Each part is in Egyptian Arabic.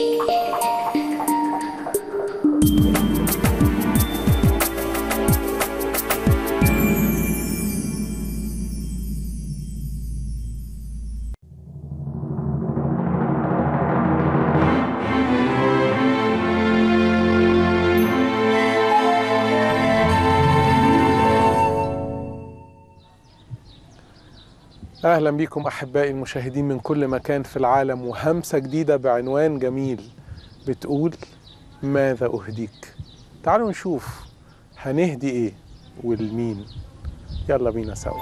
أهلا بكم أحبائي المشاهدين من كل مكان في العالم وهمسة جديدة بعنوان جميل بتقول ماذا أهديك تعالوا نشوف هنهدي إيه والمين يلا بينا سوا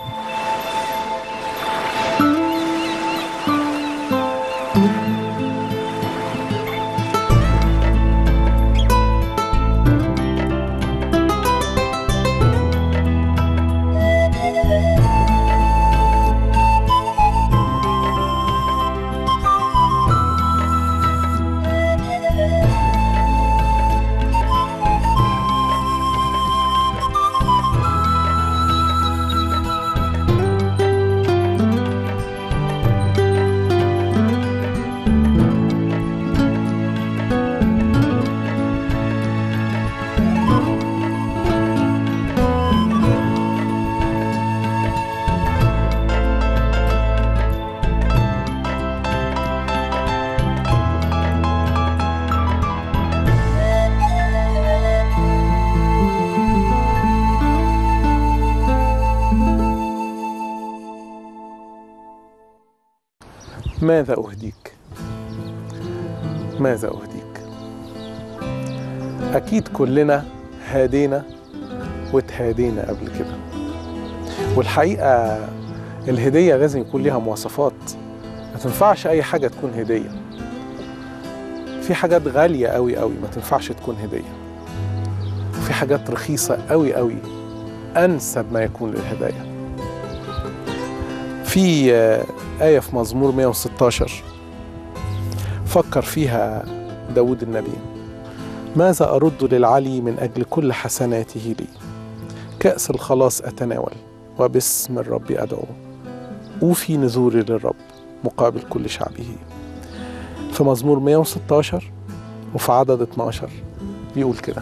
ماذا أهديك ماذا أهديك أكيد كلنا هادينا واتهادينا قبل كده والحقيقة الهدية لازم يكون ليها مواصفات ما تنفعش أي حاجة تكون هدية في حاجات غالية قوي قوي ما تنفعش تكون هدية وفي حاجات رخيصة قوي قوي أنسب ما يكون للهدايا في آه، آية في مزمور 116 فكر فيها داود النبي ماذا أرد للعلي من أجل كل حسناته لي كأس الخلاص أتناول وباسم الرب أدعو أوفي نذوري للرب مقابل كل شعبه في مزمور 116 وفي عدد 12 بيقول كده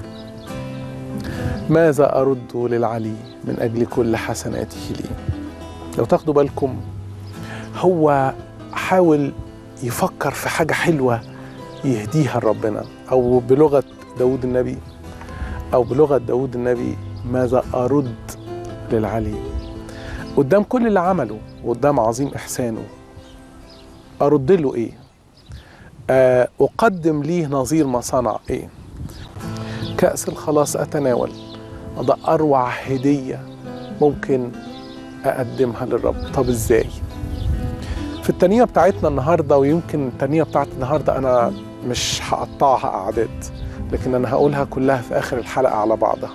ماذا أرد للعلي من أجل كل حسناته لي لو تاخدوا بالكم هو حاول يفكر في حاجة حلوة يهديها لربنا أو بلغة داود النبي أو بلغة داود النبي ماذا أرد للعلي قدام كل اللي عمله وقدام عظيم إحسانه أرد له إيه آه، أقدم ليه نظير ما صنع إيه كأس الخلاص أتناول ده أروع هدية ممكن أقدمها للرب طب إزاي في التانية بتاعتنا النهاردة ويمكن التانية بتاعت النهاردة أنا مش هقطعها أعداد لكن أنا هقولها كلها في آخر الحلقة على بعضها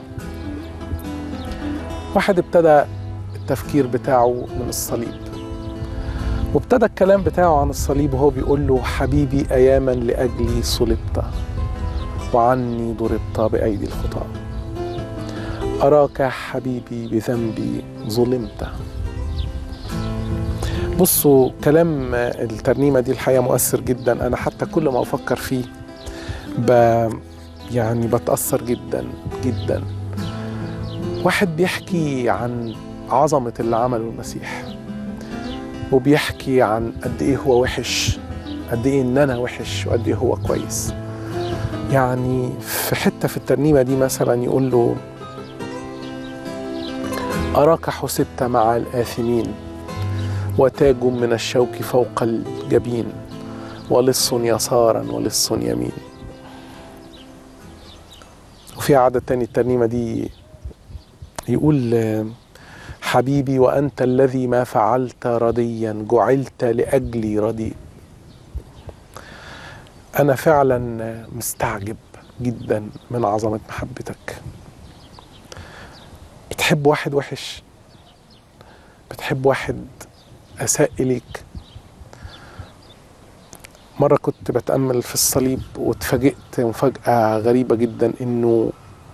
واحد ابتدى التفكير بتاعه من الصليب وابتدى الكلام بتاعه عن الصليب وهو بيقول له حبيبي أياما لأجلي صلبت وعني ضربت بأيدي الخطاة أراك حبيبي بذنبي ظلمت بصوا كلام الترنيمة دي الحقيقة مؤثر جدا أنا حتى كل ما أفكر فيه ب يعني بتأثر جدا جدا واحد بيحكي عن عظمة اللي عمله المسيح وبيحكي عن قد إيه هو وحش قد إيه إن أنا وحش وقد إيه هو كويس يعني في حتة في الترنيمة دي مثلا يقول له أراك حسبت مع الآثمين وتاج من الشوك فوق الجبين ولص يسارا ولص يمين وفي عدد تاني الترنيمة دي يقول آه، حبيبي وأنت الذي ما فعلت رديا جعلت لأجلي ردي أنا فعلا مستعجب جدا من عظمة محبتك بتحب واحد وحش بتحب واحد أساء إليك مرة كنت بتأمل في الصليب واتفاجئت مفاجأة غريبة جدا إنه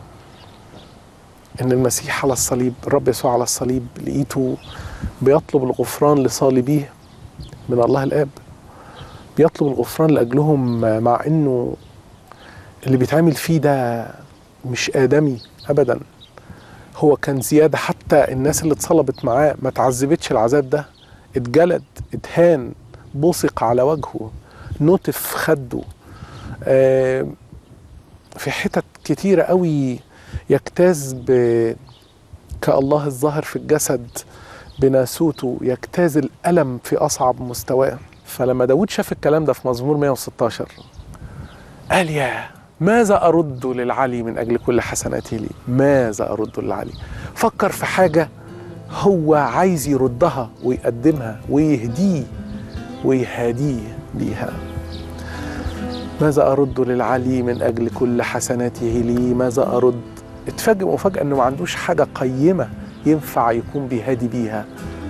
إن المسيح على الصليب الرب يسوع على الصليب لقيته بيطلب الغفران لصالبيه من الله الآب بيطلب الغفران لاجلهم مع انه اللي بيتعمل فيه ده مش ادمي ابدا هو كان زياده حتى الناس اللي اتصلبت معاه ما تعذبتش العذاب ده اتجلد اتهان بصق على وجهه نتف خده آه في حتت كتيرة قوي يجتاز ب كالله الظاهر في الجسد بناسوته يجتاز الألم في أصعب مستواه فلما داود شاف الكلام ده في مزمور 116 قال يا ماذا أرد للعلي من أجل كل حسناته لي ماذا أرد للعلي فكر في حاجة هو عايز يردها ويقدمها ويهديه ويهاديه بيها ماذا أرد للعلي من أجل كل حسناته لي ماذا أرد اتفاجئ مفاجأة أنه ما عندوش حاجة قيمة ينفع يكون بيهادي بيها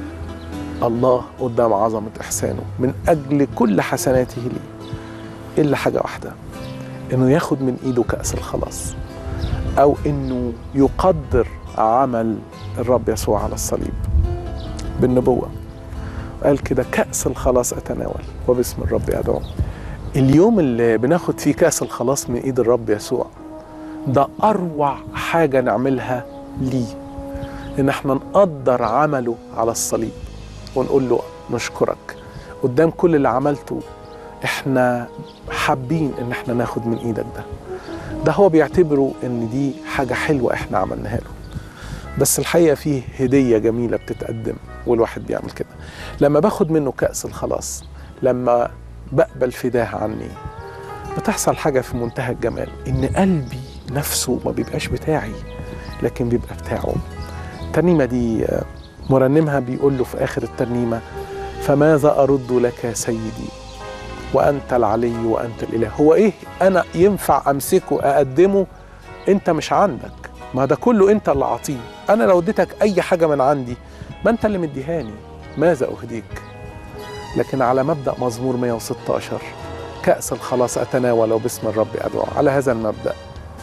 الله قدام عظمة إحسانه من أجل كل حسناته لي إلا حاجة واحدة إنه ياخد من إيده كأس الخلاص أو إنه يقدر عمل الرب يسوع على الصليب بالنبوة قال كده كأس الخلاص أتناول وباسم الرب أدعو اليوم اللي بناخد فيه كأس الخلاص من إيد الرب يسوع ده أروع حاجة نعملها ليه إن احنا نقدر عمله على الصليب ونقول له نشكرك قدام كل اللي عملته احنا حابين ان احنا ناخد من ايدك ده ده هو بيعتبره ان دي حاجة حلوة احنا عملناها له بس الحقيقة فيه هدية جميلة بتتقدم والواحد بيعمل كده لما باخد منه كأس الخلاص لما بقبل فداه عني بتحصل حاجة في منتهى الجمال إن قلبي نفسه ما بيبقاش بتاعي لكن بيبقى بتاعه الترنيمة دي مرنمها بيقول له في آخر الترنيمة فماذا أرد لك سيدي وأنت العلي وأنت الإله هو إيه أنا ينفع أمسكه أقدمه أنت مش عندك ما ده كله أنت اللي عطيه أنا لو اديتك أي حاجة من عندي ما أنت اللي مديهاني ماذا أهديك لكن على مبدأ مزمور 116 كأس الخلاص أتناول وباسم الرب أدعو على هذا المبدأ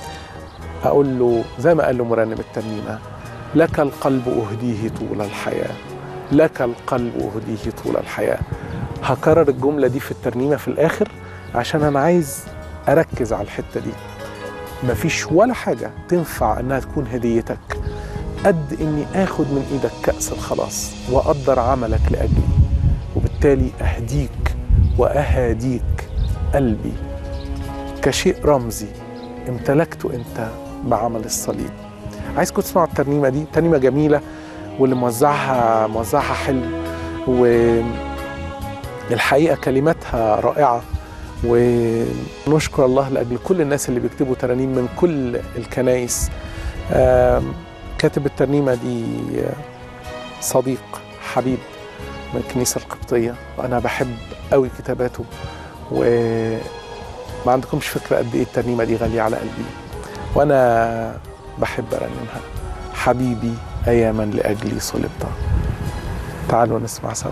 أقول له زي ما قال له مرنم الترنيمة لك القلب أهديه طول الحياة لك القلب أهديه طول الحياة هكرر الجملة دي في الترنيمة في الآخر عشان أنا عايز أركز على الحتة دي مفيش ولا حاجة تنفع إنها تكون هديتك قد إني آخد من إيدك كأس الخلاص وأقدر عملك لأجلي وبالتالي أهديك وأهاديك قلبي كشيء رمزي امتلكته أنت بعمل الصليب عايزكم تسمعوا الترنيمة دي ترنيمة جميلة واللي موزعها موزعها حلو والحقيقة كلماتها رائعة ونشكر الله لأجل كل الناس اللي بيكتبوا ترانيم من كل الكنايس كاتب الترنيمة دي صديق حبيب من الكنيسة القبطية وأنا بحب قوي كتاباته وما عندكمش فكرة قد إيه الترنيمة دي غالية على قلبي وأنا بحب أرنمها حبيبي أياما لأجلي صلبت تعالوا نسمع سوا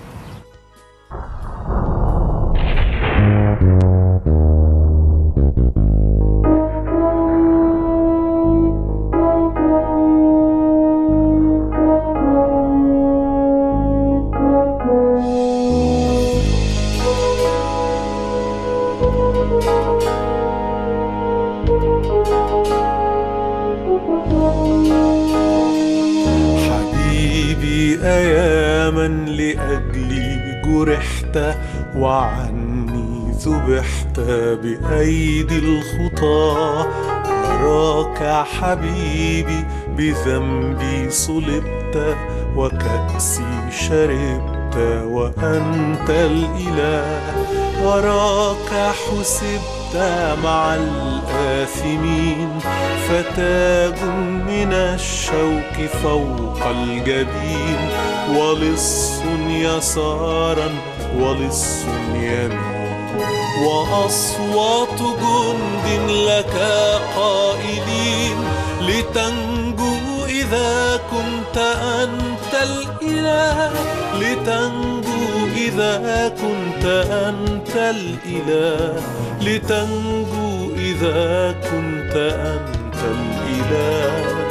وعني ذبحت بأيدي الخطى وراك حبيبي بذنبي صلبت وكأسي شربت وأنت الإله وراك حسبت مع الآثمين فتاج من الشوك فوق الجبين ولص يسارا ولص يمين وأصوات جند لك قائلين لتنجو إذا كنت أنت الإله لتنجو إذا كنت أنت الإله لتنجو إذا كنت أنت الإله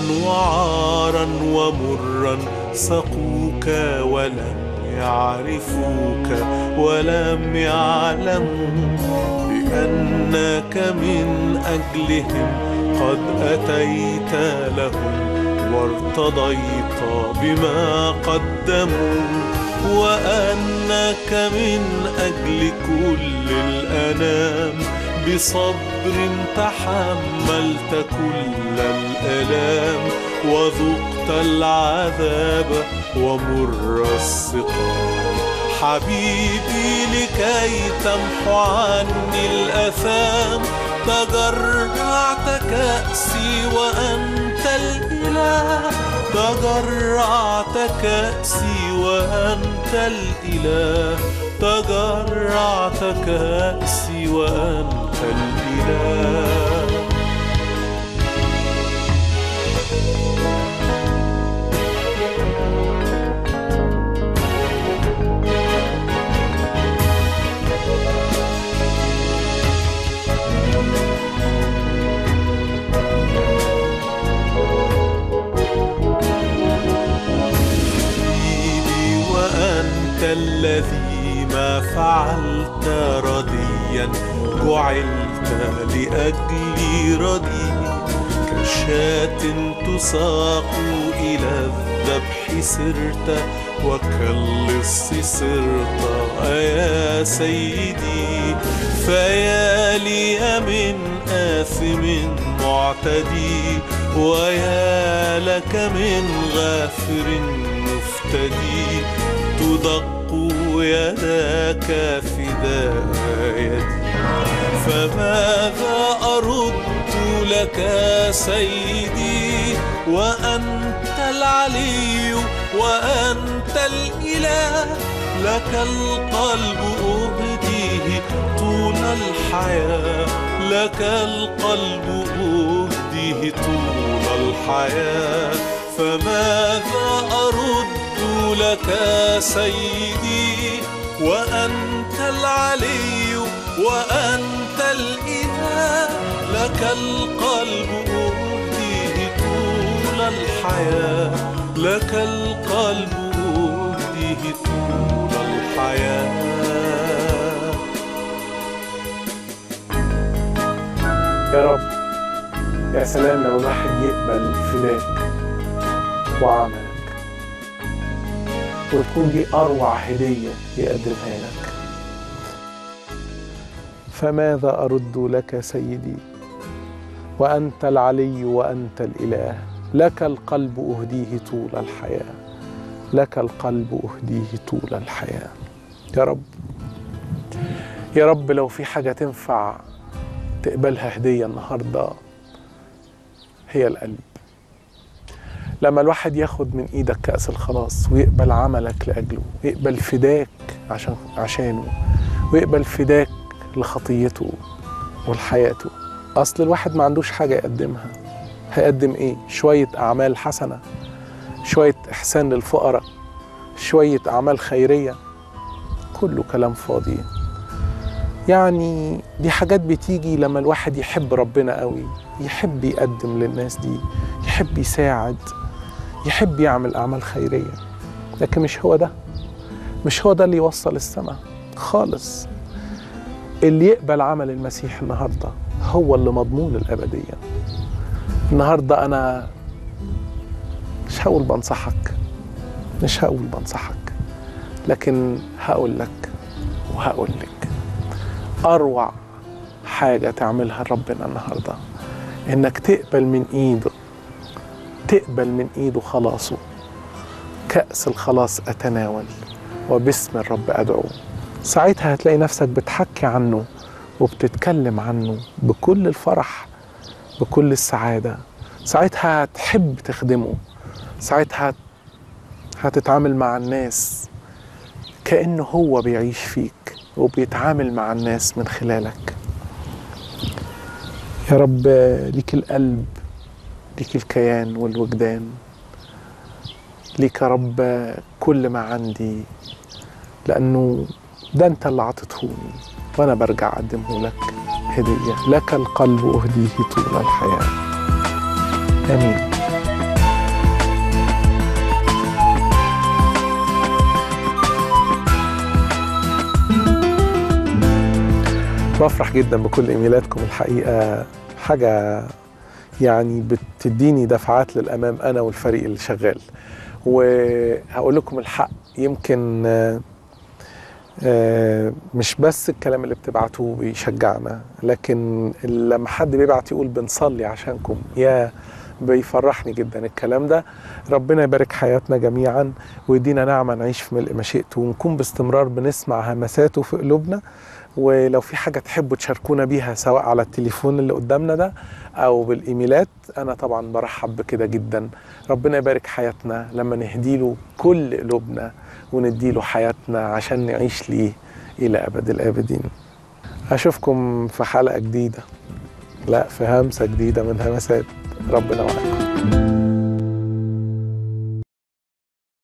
وعارا ومرا سقوك ولم يعرفوك ولم يعلموا بأنك من أجلهم قد أتيت لهم وارتضيت بما قدموا وأنك من أجل كل الأنام بصبر تحملت كل الآلام وذقت العذاب ومر السقام حبيبي لكي تمحو عني الأثام تجرعت كأسي وأنت الإله تجرعت كأسي وأنت الإله تجرعت كأسي وأنت الإله حبيبي وأنت الذي ما فعلت رديا جعلت لأجلي ردي كشاة تساق إلى الذبح سرت وكاللص صرت يا سيدي فيا لي من آثم معتدي ويا لك من غافر مفتدي تدق يداك فدايتي فماذا أرد لك سيدي وأنت العلي وأنت الإله لك القلب أهديه طول الحياة لك القلب أهديه طول الحياة فماذا أرد لك سيدي وأنت العلي وأنت الإله لك القلب أهديه طول الحياة لك القلب أهديه طول الحياة يا رب يا سلام لو الواحد يقبل فداك وعملك وتكون دي أروع هدية يقدمها لك فماذا أرد لك سيدي وأنت العلي وأنت الإله لك القلب أهديه طول الحياة لك القلب أهديه طول الحياة يا رب يا رب لو في حاجة تنفع تقبلها هدية النهاردة هي القلب لما الواحد ياخد من ايدك كأس الخلاص ويقبل عملك لأجله ويقبل فداك عشان عشانه ويقبل فداك لخطيته ولحياته أصل الواحد ما عندوش حاجة يقدمها هيقدم إيه؟ شوية أعمال حسنة شوية إحسان للفقراء شوية أعمال خيرية كله كلام فاضي يعني دي حاجات بتيجي لما الواحد يحب ربنا قوي يحب يقدم للناس دي يحب يساعد يحب يعمل أعمال خيرية لكن مش هو ده مش هو ده اللي يوصل السماء خالص اللي يقبل عمل المسيح النهارده هو اللي مضمون الأبدية النهارده أنا مش هقول بنصحك مش هقول بنصحك لكن هقول لك وهقول لك أروع حاجة تعملها ربنا النهاردة إنك تقبل من إيده تقبل من إيده خلاصه كأس الخلاص أتناول وباسم الرب أدعو ساعتها هتلاقي نفسك بتحكي عنه وبتتكلم عنه بكل الفرح بكل السعادة ساعتها هتحب تخدمه ساعتها هتتعامل مع الناس كأنه هو بيعيش فيك وبيتعامل مع الناس من خلالك يا رب ليك القلب ليك الكيان والوجدان ليك يا رب كل ما عندي لأنه ده أنت اللي عطيتهوني وأنا برجع أقدمه لك هدية لك القلب أهديه طول الحياة آمين بفرح جدا بكل ايميلاتكم الحقيقه حاجه يعني بتديني دفعات للامام انا والفريق اللي شغال وهقول لكم الحق يمكن آه، آه، مش بس الكلام اللي بتبعتوه بيشجعنا لكن لما حد بيبعت يقول بنصلي عشانكم يا بيفرحني جدا الكلام ده ربنا يبارك حياتنا جميعا ويدينا نعمة نعيش في ملء مشيئته ونكون باستمرار بنسمع همساته في قلوبنا ولو في حاجة تحبوا تشاركونا بيها سواء على التليفون اللي قدامنا ده أو بالإيميلات أنا طبعا برحب بكده جدا ربنا يبارك حياتنا لما نهديله كل قلوبنا ونديله حياتنا عشان نعيش ليه إلى أبد الآبدين أشوفكم في حلقة جديدة لا في همسة جديدة من همسات ربنا معاكم